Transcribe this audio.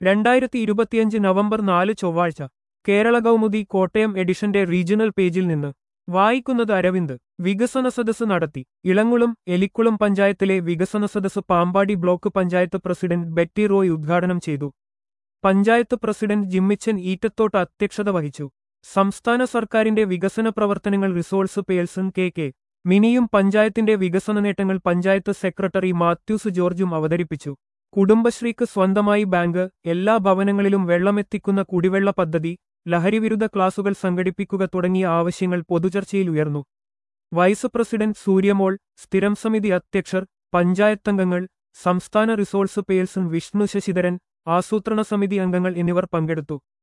രണ്ടായിരത്തി ഇരുപത്തിയഞ്ച് നവംബർ നാല് ചൊവ്വാഴ്ച കേരള കൗമുദി കോട്ടയം എഡിഷന്റെ റീജിയണൽ പേജിൽ നിന്ന് വായിക്കുന്നത് അരവിന്ദ് വികസന സദസ് നടത്തി ഇളങ്കുളം എലിക്കുളം പഞ്ചായത്തിലെ വികസന സദസ് പാമ്പാടി ബ്ലോക്ക് പഞ്ചായത്ത് പ്രസിഡന്റ് ബെറ്റി റോയ് ഉദ്ഘാടനം ചെയ്തു പഞ്ചായത്ത് പ്രസിഡന്റ് ജിമ്മിച്ചൻ ഈറ്റത്തോട്ട് അധ്യക്ഷത വഹിച്ചു സംസ്ഥാന സർക്കാരിന്റെ വികസന പ്രവർത്തനങ്ങൾ റിസോഴ്സ് പേഴ്സൺ കെ കെ മിനിയും പഞ്ചായത്തിന്റെ വികസന നേട്ടങ്ങൾ പഞ്ചായത്ത് സെക്രട്ടറി മാത്യൂസ് ജോർജും അവതരിപ്പിച്ചു കുടുംബശ്രീക്ക് സ്വന്തമായി ബാങ്ക് എല്ലാ ഭവനങ്ങളിലും വെള്ളമെത്തിക്കുന്ന കുടിവെള്ള പദ്ധതി ലഹരിവിരുദ്ധ ക്ലാസുകൾ സംഘടിപ്പിക്കുക തുടങ്ങിയ ആവശ്യങ്ങൾ പൊതുചർച്ചയിൽ ഉയർന്നു വൈസ് പ്രസിഡന്റ് സൂര്യമോൾ സ്ഥിരം സമിതി അധ്യക്ഷർ പഞ്ചായത്തംഗങ്ങൾ സംസ്ഥാന റിസോഴ്സ് പേഴ്സൺ വിഷ്ണു ശശിധരൻ ആസൂത്രണ സമിതി അംഗങ്ങൾ എന്നിവർ പങ്കെടുത്തു